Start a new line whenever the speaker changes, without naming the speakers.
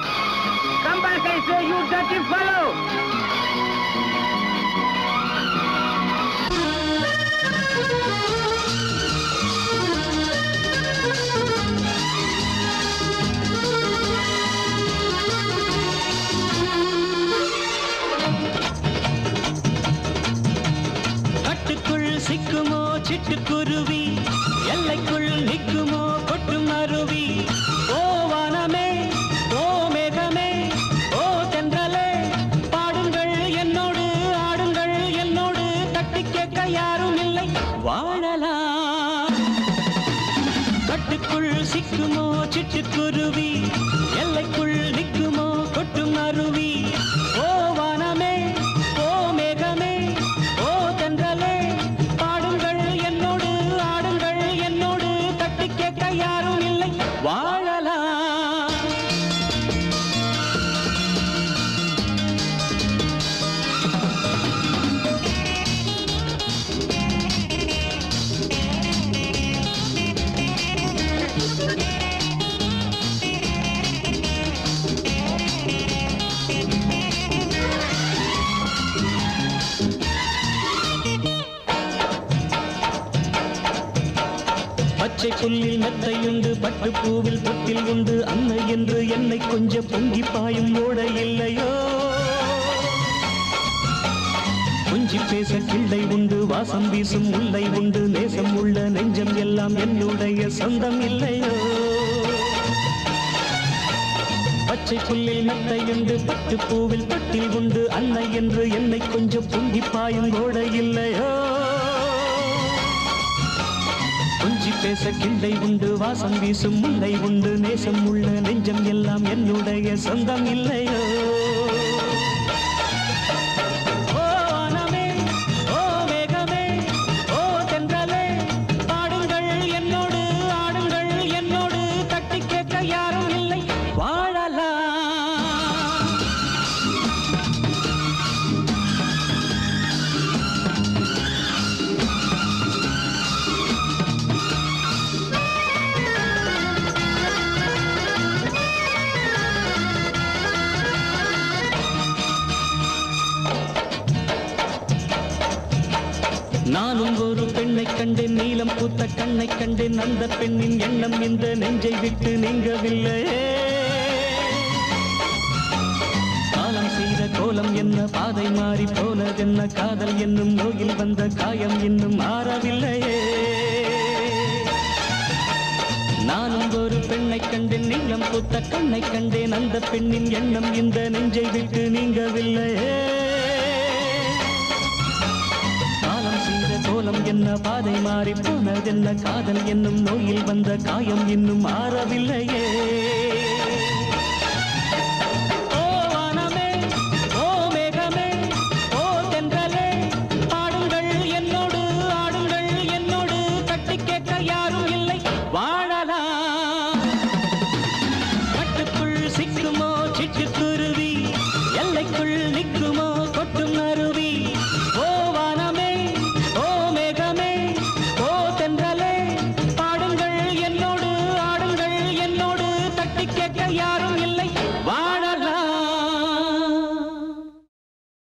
Come back, I say, you dirty fellow!
கட்டுக்குள் சிக்குமோ சிட்டுக்குருவி எல்லைக்குள் நிக்குமோ கொட்டும் அருவி ஓ வானமே ஓ மேகமே ஓ தென்றலே பாடுங்கள் என்னோடு ஆடுங்கள் என்னோடு தட்டி கேட்க யாரும் இல்லை வாழலாம் கட்டுக்குள் சிக்குமோ சிட்டுக்குருவி எல்லைக்குள் நிக்குமோ கொட்டும் அருவி ஓ வானமே ஓ மேகமே ஓ தென்றலே பாடுங்கள் என்னோடு ஆடுங்கள் என்னோடு தட்டி கேட்க யாரும் இல்லை வாழலாம் பச்சை புல்லில் மெத்தையுண்டு பட்டு பூவில் தொட்டில் உண்டு அன்னை என்று என்னை கொஞ்சம் பொங்கி பாயும் ஓட இல்லையோ கொஞ்சி பேச கிள்ளை உண்டு வாசம் வீசும் முல்லை உண்டு நேசம் உள்ள நெஞ்சம் எல்லாம் என்னுடைய சொந்தம் இல்லையோ பச்சை புல்லில் மெத்தையுண்டு பட்டு பூவில் தொட்டில் உண்டு அன்னை என்று என்னை கொஞ்சம் பொங்கி பாயும் ஓட இல்லையோ கொஞ்சி பேச கிள்ளை உண்டு வாசம் வீசும் முல்லை உண்டு நேசம் உள்ள நெஞ்சம் எல்லாம் என்னுடைய சொந்தம் இல்லையோ ஓ வானமே, ஓ மேகமே, ஓ தென்றலே, பாடுங்கள் என்னோடு, ஆடுங்கள் என்னோடு, தட்டிக் கேட்க யாரும் இல்லை வாழலாம் நானும் ஒரு பெண்ணை கண்டேன் நீலம் பூத்த கண்ணை கண்டேன் அந்த பெண்ணின் எண்ணம் இந்த நெஞ்சை விட்டு நீங்கவில்லையே காலம் செய்த கோலம் என்ன பாதை மாறி போனதென்ன காதல் என்னும் நோயில் வந்த காயம் இன்னும் மாறவில்லையே நானும் ஒரு பெண்ணை கண்டேன் நீளம் பூத்த கண்ணை கண்டேன் அந்த பெண்ணின் எண்ணம் இந்த நெஞ்சை விட்டு நீங்கவில்லையே காலம் செய்த கோலம் என்ன பாதை மாறி போனதென்ன காதல் என்னும் நோயில் வந்த காயம் இன்னும் மாறவில்லையே